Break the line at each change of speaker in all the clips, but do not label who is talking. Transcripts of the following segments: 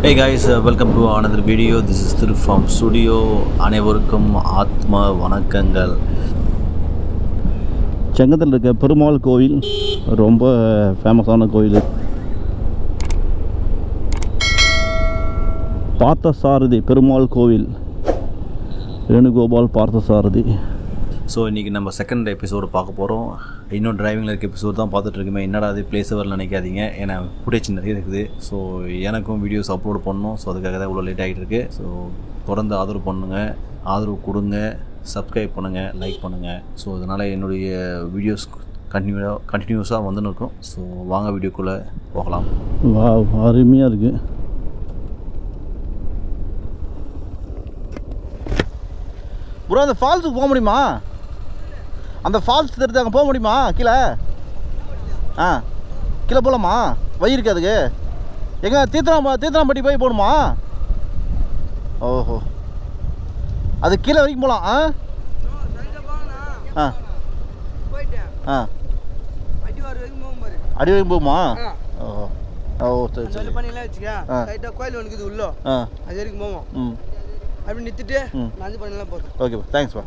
Hey guys welcome to another video this is Thiru from studio அனைவருக்கும் ஆத்ம வணக்கங்கள்
செங்கத்தில் இருக்க பெருமாள் கோவில் ரொம்ப ஃபேமஸான கோவில் பார்த்தசாரதி பெருமாள் கோவில் வேணுகோபால் பார்த்தசாரதி
ஸோ இன்றைக்கி நம்ம செகண்ட் எபிசோடு பார்க்க போகிறோம் இன்னும் டிரைவிங்கில் இருக்க எபிசோட் தான் பார்த்துட்டு இருக்குமே என்னடா அது பிளேஸ் வரல நினைக்காதீங்க ஏன்னா ஃபுட்டேஜ் நிறைய இருக்குது ஸோ எனக்கும் வீடியோஸ் அப்லோட் பண்ணணும் ஸோ அதுக்காக தான் இவ்வளோ லேட் ஆகிட்டு இருக்கு ஸோ தொடர்ந்து ஆதரவு பண்ணுங்க ஆதரவு கொடுங்க சப்ஸ்கிரைப் பண்ணுங்கள் லைக் பண்ணுங்கள் ஸோ அதனால் என்னுடைய வீடியோஸ் கண்டினியூவாக கண்டினியூஸாக வந்துன்னு இருக்கும் ஸோ வாங்க வீடியோக்குள்ளே போகலாம்
வா அருமையாக இருக்குது ப்ரோ அந்த ஃபால்ஸுக்கு போக முடியுமா அந்த ஃபால்ஸ் தெரிஞ்சு அங்கே போக முடியுமா கீழே ஆ கீழே போகலாமா வழி இருக்கு அதுக்கு எங்கே தீர்த்தனா தீர்த்தனாம்பட்டி போய் போகணுமா ஓஹோ அது கீழே வரைக்கும் போகலாம் ஆ ஆ ஆ அடி வரைக்கும் போகுமா ஓ ஓ சரி சரி ஆ.
கோயில் ஒன்று இருக்குது உள்ள
ஆ
அது வரைக்கும் போவோம்
ம்
அப்படி நிறுத்திட்டு
ம்.
நஞ்சு பண்ணலாம் போதும்
ஓகே தேங்க்ஸ் பா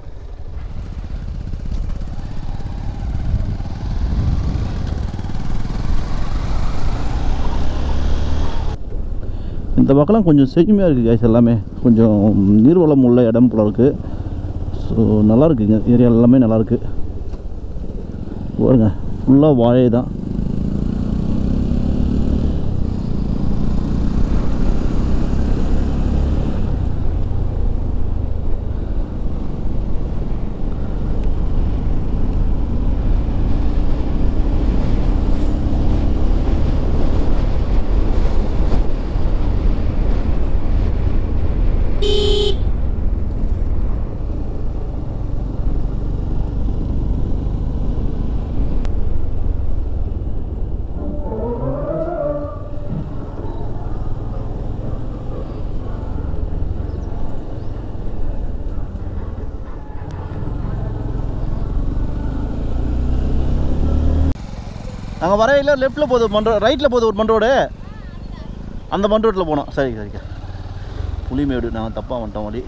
இந்த பக்கம்லாம் கொஞ்சம் செழுமையாக இருக்குது கைஸ் எல்லாமே கொஞ்சம் நீர்வளம் உள்ள இடம் போல இருக்குது ஸோ நல்லா இருக்குங்க ஏரியா எல்லாமே நல்லா இருக்கு பாருங்க ஃபுல்லாக வாழை தான் நாங்கள் வரையில் லெஃப்ட்டில் போகுது மண் ரைட்டில் போகுது ஒரு மண் ரோடு அந்த மண் ரோட்டில் போனோம் சரி சரிங்க புளிமேடு நாங்கள் தப்பாக வந்துட்டோம் வழி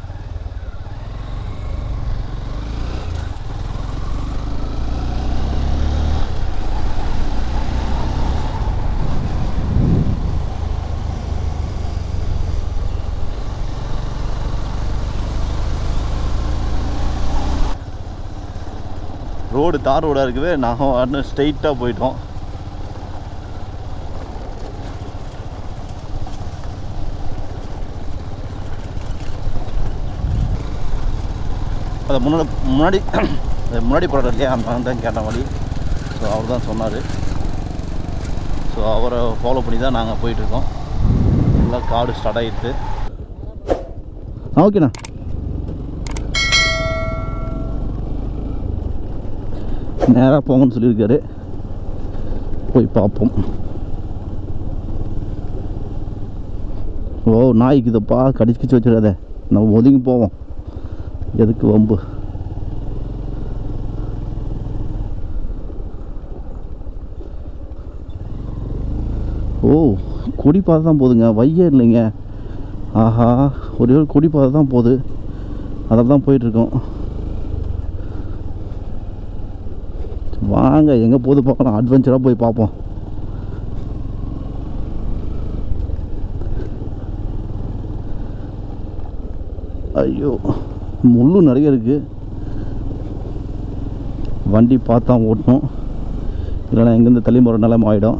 ரோடு தார் ரோடாக இருக்குது நாங்கள் இன்னும் ஸ்ட்ரெயிட்டாக போயிட்டோம் அதை முன்னாடி முன்னாடி அது முன்னாடி போடுற இல்லையா அந்த தான் கேட்ட வழி ஸோ அவர் தான் சொன்னார் ஸோ அவரை ஃபாலோ பண்ணி தான் நாங்கள் போயிட்டுருக்கோம் எல்லாம் காடு ஸ்டார்ட் ஆகிடுது ஆ ஓகேண்ணா நேராக போங்கன்னு சொல்லியிருக்காரு போய் பார்ப்போம் ஓ நாய்க்கு இதப்பா கடிச்சு கிச்சு வச்சிடாத நம்ம ஒதுங்கி போவோம் எதுக்கு வம்பு ஓ கொடி பாதை தான் போகுதுங்க வையே இல்லைங்க ஆஹா ஒரே ஒரு கொடி பாதை தான் போகுது அதில் தான் போயிட்டுருக்கோம் வாங்க எங்கே போது பார்க்கலாம் அட்வென்ச்சராக போய் பார்ப்போம் ஐயோ முள்ளு நிறைய இருக்குது வண்டி பார்த்தா ஓட்டணும் இல்லைன்னா எங்கேருந்து தள்ளி போகிற நிலைமை ஆகிடும்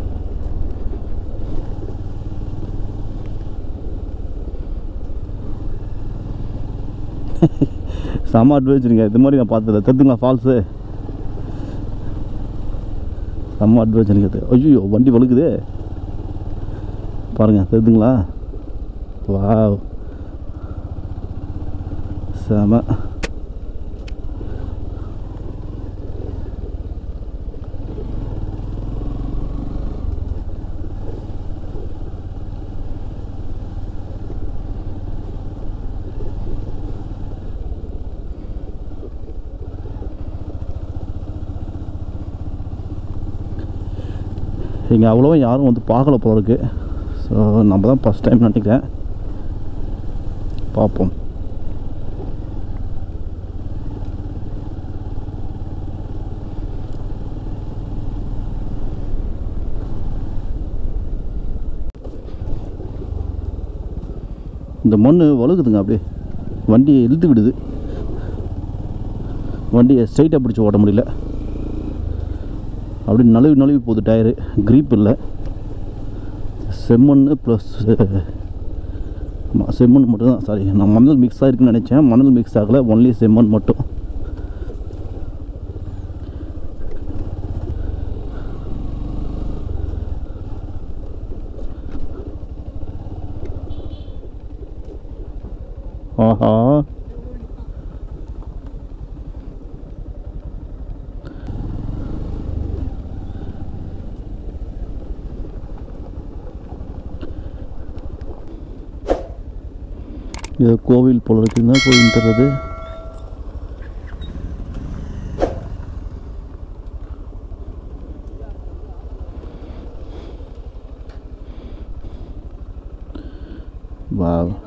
செம அட்வென்ச்சருங்க இது மாதிரி நான் பார்த்ததில்ல தெரிஞ்சுங்களா ஃபால்ஸு செம்ம அட்வென்ச்சர் இது ஐயோ வண்டி வழுக்குதே பாருங்க தெரியுதுங்களா வாவ் செம இங்கே அவ்வளோவா யாரும் வந்து பார்க்கல போல இருக்கு ஸோ நம்ம தான் ஃபஸ்ட் டைம் நினைக்கிறேன் பார்ப்போம் இந்த மண் வழுகுதுங்க அப்படியே வண்டியை இழுத்து விடுது வண்டியை ஸ்ட்ரைட்டாக பிடிச்சி ஓட்ட முடியல அப்படி நழுவி நழுவி போகுது டயரு க்ரீப் இல்லை செம்மண் ப்ளஸ் ஆமாம் செம்மண் மட்டும் தான் சாரி நான் மணல் மிக்ஸ் ஆகிருக்குன்னு நினச்சேன் மணல் மிக்ஸ் ஆகலை ஒன்லி செம்மண் மட்டும் ஆஹா இது கோவில் போல இருக்குங்க கோவில் தர்றது வா